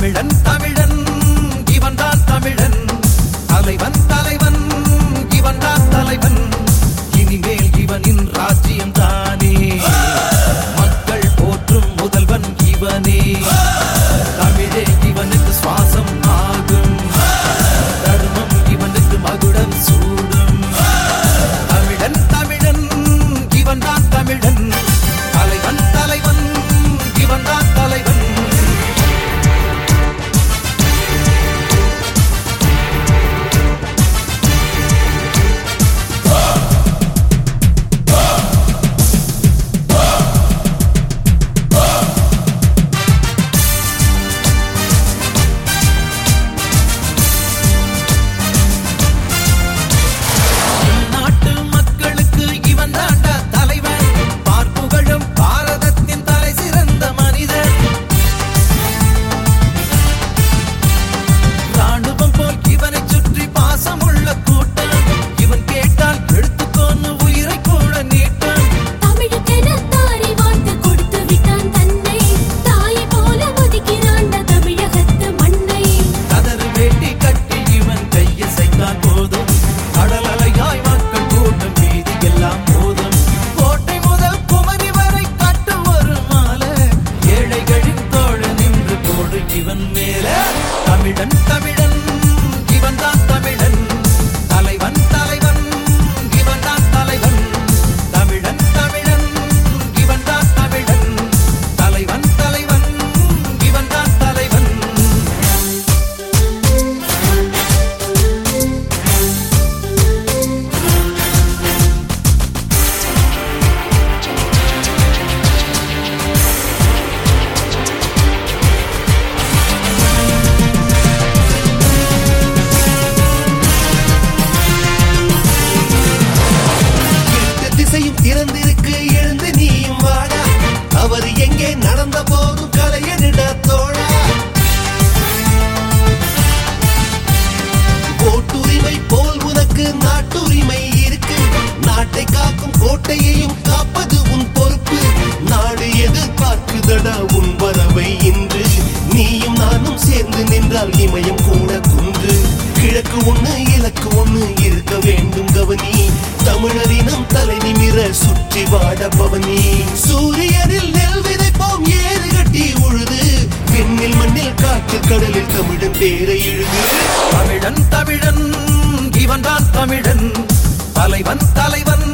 தமிழன் தமிழன் இவன் தான் தமிழன் தலைவன் தலைவன் இவன் தான் தலைவன் இனிமேல் இவனின் ராஜ்யம் தானே மக்கள் போற்றும் முதல்வன் இவனே தமிழே இவனுக்கு சுவாசம் ஆகும் தர்மம் இவனுக்கு மகுடம் சூடும் தமிழன் தமிழன் இவன் தான் தமிழன் தலைவன் தலைவன் இவன் தான் தலைவன் நாட்டு மக்களுக்கு இவன் தாண்டா தலைவன் பார்ப்புகழும் பாரதத்தின் தலை சிறந்த மனிதன் ராணுவம் போல் இவனை சுற்றி பாசமுள்ள கூட்டம் இவன் கேட்டால் எடுத்துக்கொண்டு உயிரை கூட நீட்டம் தமிழுக்கென தாரை வார்த்து கொடுத்து விட்டான் தன்னை தாயை போல ஒதுக்கிறாண்ட தமிழகத்து மண்ணை கதறு வேட்டி கட்டி இவன் கையசைத்தான் போதும் கடல் அலையாய் மக்கள் கூட்டம் மீதி எல்லாம் போதும் கோட்டை முதல் குமரி வரை கட்டும் ஒரு மாலை ஏழைகளின் தோழ நின்று போடு இவன் மேல தமிழன் தமிழன் இவன் தான் தமிழன் தலைவன் தலைவன் இவன் தான் தலைவன் தமிழன் தமிழன் இவன் தான் தமிழன் தலைவன் தலைவன் இவன் தான் தலைவன் எட்டு திசையும் திறந்திருக்கு எழுந்து நீயும் வாடா அவர் எங்கே நடந்த போதும் கலையனிட தோழா கோட்டுரிமை போல் உனக்கு நாட்டுரிமை இருக்கு நாட்டை காக்கும் கோட்டையையும் காப்பது உன் பொறுப்பு நாடு எதிர்பார்க்குதடா உன் வரவை இன்று நீயும் நானும் சேர்ந்து நின்றால் இமயம் கூட குன்று கிழக்கு ஒண்ணு இலக்கு ஒண்ணு இருக்க வேண்டும் கவனி தமிழரினம் தலை நிமிர சுற்றி வாட பவனி சூரியனில் நெல் விதைப்போம் ஏறு கட்டி உழுது விண்ணில் மண்ணில் காற்று கடலில் தமிழன் தேரை இழுது தமிழன் தமிழன் இவன் தான் தமிழன் தலைவன் தலைவன்